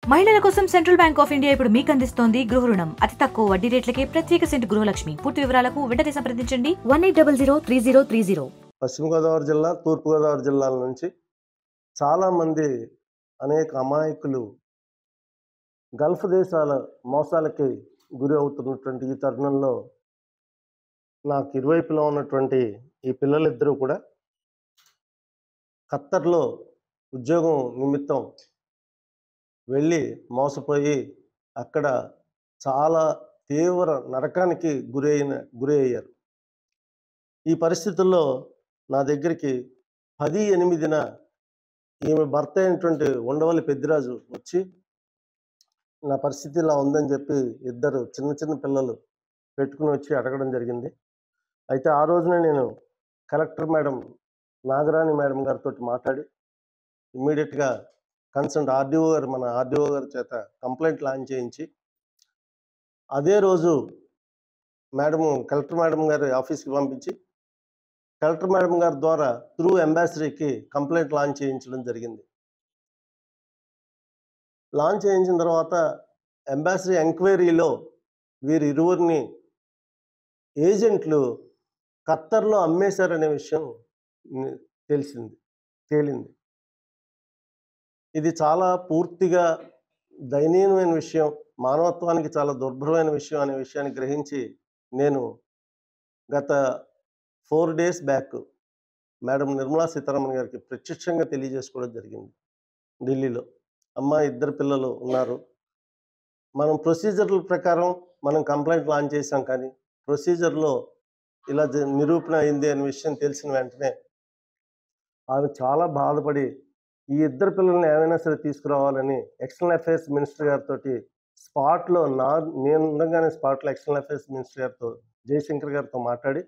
మహిళల కోసం central bank of India ఇప్పుడు మీకు అందిస్తోంది గృహ రుణం అతి తక్కువ వడ్డీ రేట్లకే ప్రత్యేక సెంట్ గృహలక్ష్మి పూర్తి వివరాలకు వెంటనే సంప్రదించండి one eight double zero three zero three zero పశ్చిమ గోదావరి జిల్లా తూర్పు గోదావరి జిల్లాల నుంచి చాలామంది అనేక అమాయకులు గల్ఫ్ దేశాల మోసాలకి గురి అవుతున్నటువంటి ఈ తరుణంలో నాకు ఇరువైపులా ఉన్నటువంటి ఈ పిల్లలిద్దరూ కూడా ఖత్తర్లో ఉద్యోగం నిమిత్తం వెళ్ళి మోసపోయి అక్కడ చాలా తీవ్ర నరకానికి గురి అయిన గురి అయ్యారు ఈ పరిస్థితుల్లో నా దగ్గరికి పది ఎనిమిదిన ఈమె భర్త అయినటువంటి ఉండవల్లి పెద్దిరాజు వచ్చి నా పరిస్థితి ఇలా ఉందని చెప్పి ఇద్దరు చిన్న చిన్న పిల్లలు పెట్టుకుని వచ్చి అడగడం జరిగింది అయితే ఆ రోజునే నేను కలెక్టర్ మేడం నాగరాణి మేడం గారితో మాట్లాడి ఇమ్మీడియట్గా కన్సర్న్ ఆర్డీఓ గారు మన ఆర్డీఓ గారి చేత కంప్లైంట్ లాంచ్ చేయించి అదే రోజు మేడం కలెక్టర్ మేడం గారి ఆఫీస్కి పంపించి కలెక్టర్ మేడం గారి ద్వారా త్రూ అంబాసిడరీకి కంప్లైంట్ లాంచ్ చేయించడం జరిగింది లాంచ్ చేయించిన తర్వాత అంబాసిడరీ ఎంక్వైరీలో వీరి ఇరువురిని ఏజెంట్లు ఖత్తర్లో అమ్మేశారనే విషయం ని- తెలిసింది తేలింది ఇది చాలా పూర్తిగా దయనీయమైన విషయం మానవత్వానికి చాలా దుర్భరమైన విషయం అనే విషయాన్ని గ్రహించి నేను గత four days back madam Nirmala Sitharaman గారికి ప్రత్యక్షంగా తెలియజేసుకోవడం జరిగింది ఢిల్లీలో అమ్మ ఇద్దరు పిల్లలు ఉన్నారు మనం ప్రొసీజర్ల ప్రకారం మనం కంప్లైంట్ లాంచ్ చేసాం కానీ ప్రొసీజర్లో ఇలా జ- నిరూపణ అయింది అనే విషయం తెలిసిన వెంటనే ఆమె చాలా బాధపడి ఈ ఇద్దరు పిల్లల్ని ఏమైనా సరే తీసుకురావాలని ఎక్స్టర్నల్ అఫైర్స్ మినిస్టర్ గారితో స్పాట్లో నా నేను ఉండగానే స్పాట్లో ఎక్స్టర్నల్ అఫైర్స్ మినిస్టర్ గారితో జయశంకర్ గారితో మాట్లాడి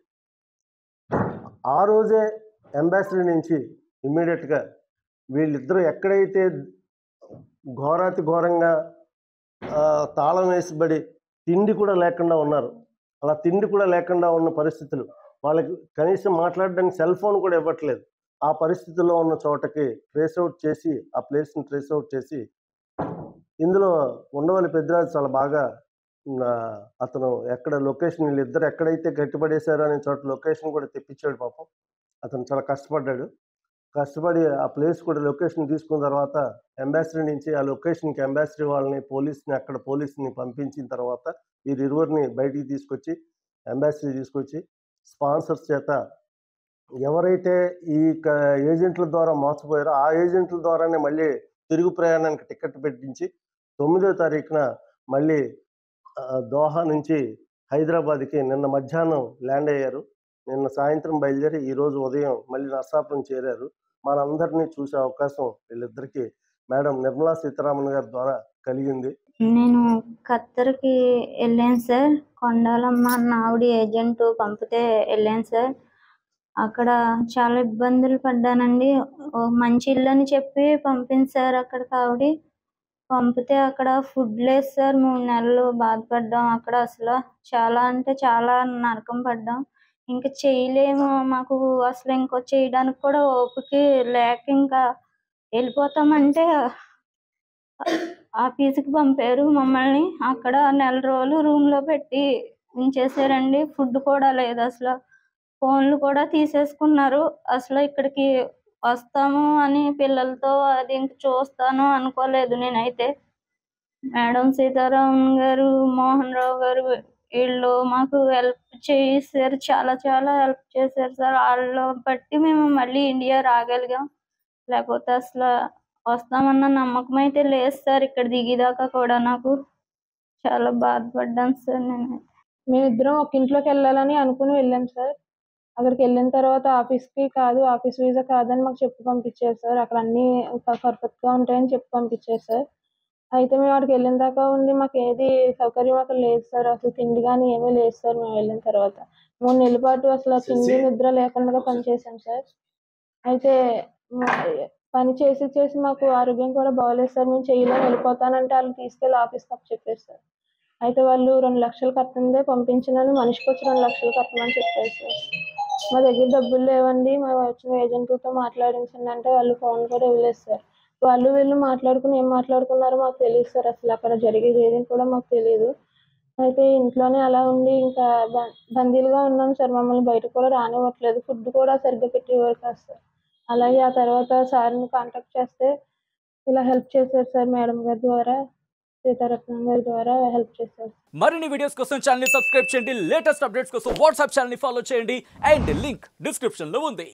ఆ రోజే అంబాసిడర్ నుంచి ఇమ్మీడియట్గా వీళ్ళిద్దరూ ఎక్కడైతే ఘోరాతి ఘోరంగా ఆ, తాళం వేసిబడి తిండి కూడా లేకుండా ఉన్నారు అలా తిండి కూడా లేకుండా ఉన్న పరిస్థితులు వాళ్ళకి కనీసం మాట్లాడడానికి సెల్ ఫోన్ కూడా ఇవ్వట్లేదు ఆ పరిస్థితుల్లో ఉన్న చోటకి ట్రేస్ అవుట్ చేసి ఆ ప్లేస్ని ట్రేస్ అవుట్ చేసి ఇందులో ఉండవల్లి పెద్దరాజు చాలా బాగా ఆ, అతను ఎక్కడ లొకేషన్ వీళ్ళిద్దరు ఎక్కడైతే గట్టిపడేశారో అనే చోట లొకేషన్ కూడా తెప్పించాడు పాపం అతను చాలా కష్టపడ్డాడు కష్టపడి ఆ ప్లేస్ కూడా లొకేషన్ తీసుకున్న తర్వాత అంబాసిడర్ నుంచి ఆ లొకేషన్కి అంబాసిడర్ వాళ్ళని పోలీస్ని అక్కడ పోలీస్ని పంపించిన తర్వాత వీరిరువురిని బయటికి తీసుకొచ్చి అంబాసిడర్ తీసుకొచ్చి స్పాన్సర్స్ చేత ఎవరైతే ఈ క- ఏజెంట్ల ద్వారా మోసపోయారో ఆ ఏజెంట్ల ద్వారానే మళ్ళీ తిరుగు ప్రయాణానికి టికెట్ పెట్టించి తొమ్మిదో తారీఖున మళ్ళీ ఆ, దోహా నుంచి హైదరాబాద్కి నిన్న మధ్యాహ్నం ల్యాండ్ అయ్యారు నిన్న సాయంత్రం బయలుదేరి ఈ రోజు ఉదయం మళ్ళీ నర్సాపురం చేరారు మనందరినీ చూసే అవకాశం వీళ్ళిద్దరికీ మేడం నిర్మలా సీతారామన్ గారి ద్వారా కలిగింది నేను ఖత్తర్కి వెళ్ళాను సార్ కొండాలమ్మ అన్న ఆవిడ ఏజెంట్ పంపితే వెళ్ళాను సార్ అక్కడ చాలా ఇబ్బందులు పడ్డానండి ఓ మంచి ఇల్లు అని చెప్పి పంపింది సార్ అక్కడికి ఆవిడ పంపితే అక్కడ ఫుడ్ లేదు సార్ మూడు నెలలు బాధపడ్డాం అక్కడ అసలు చాలా అంటే చాలా నరకం పడ్డాం ఇంకా చేయలేము మాకు అసలు ఇంకో చేయడానికి కూడా ఓపిక లేక ఇంకా వెళ్ళిపోతామంటే ఆఫీస్కి పంపారు మమ్మల్ని అక్కడ నెల రోజులు రూమ్ లో పెట్టి ఉంచేసారండి ఫుడ్ కూడా లేదు అసలు ఫోన్లు కూడా తీసేసుకున్నారు అసలు ఇక్కడికి వస్తాము అని పిల్లలతో అది ఇంక చూస్తాను అనుకోలేదు నేనైతే మేడం సీతారామన్ గారు మోహన్ రావు గారు వీళ్ళు మాకు హెల్ప్ చేశారు చాలా చాలా హెల్ప్ చేశారు సార్ వాళ్ళు బట్టి మేము మళ్ళీ ఇండియా రాగలిగాం లేకపోతే అసలు వస్తామన్న నమ్మకం అయితే లేదు సార్ ఇక్కడ దిగేదాకా కూడా నాకు చాలా బాధపడ్డాను సార్ నేను మేమిద్దరం ఒక ఇంట్లోకి వెళ్ళాలని అనుకుని వెళ్ళాం సార్ అక్కడికి వెళ్ళిన తర్వాత ఆఫీస్కి కాదు ఆఫీస్ వీసా కాదని మాకు చెప్పి పంపించారు సార్ అక్కడ అన్ని పర్ఫెక్ట్గా ఉంటాయని చెప్పి పంపించారు సార్ అయితే మేము అక్కడికి వెళ్ళిన దాకా ఉండి మాకు ఏది సౌకర్యం అక్కడ లేదు సార్ అసలు తిండి కానీ ఏమీ లేదు సార్ మేము వెళ్ళిన తర్వాత మూడు నెలల పాటు అసలు తిండి నిద్ర లేకుండా పనిచేసాం సార్ అయితే మా- పని చేసి చేసి మాకు ఆరోగ్యం కూడా బాగోలేదు సార్ మేము చేయలేము వెళ్ళిపోతానంటే వాళ్ళు తీసుకెళ్ళి ఆఫీస్కి అప్పు చెప్పారు సార్ అయితే వాళ్ళు రెండు లక్షలు కట్టిందే పంపించినని మనిషికి వచ్చి రెండు లక్షలు కట్టమని చెప్పారు సార్ మా దగ్గర డబ్బులు లేవండి మా వచ్చిన ఏజెంట్లతో మాట్లాడించండి అంటే వాళ్ళు ఫోన్ కూడా ఇవ్వలేదు సార్ వాళ్ళు వీళ్ళు మాట్లాడుకుని ఏం మాట్లాడుకున్నారో మాకు తెలియదు సార్ అసలు అక్కడ జరిగేది ఏది కూడా మాకు తెలియదు అయితే ఇంట్లోనే అలా ఉండి ఇంకా బ- బందీలుగా ఉన్నాం సార్ మమ్మల్ని బయటకు కూడా రానివ్వట్లేదు ఫుడ్ కూడా సరిగ్గా పెట్టేవారు కాదు సార్ అలాగే ఆ తర్వాత సార్ని కాంటాక్ట్ చేస్తే ఇలా హెల్ప్ చేశారు సార్ మేడం గారి ద్వారా సీతారత్నం గారి ద్వారా హెల్ప్ చేశారు మరిన్ని వీడియోస్ కోసం ఛానల్ సబ్స్క్రైబ్ చేయండి లేటెస్ట్ అప్డేట్స్ కోసం వాట్సాప్ ఛానల్ ఫాలో చేయండి అండ్ లింక్ డిస్క్రిప్షన్ లో ఉంది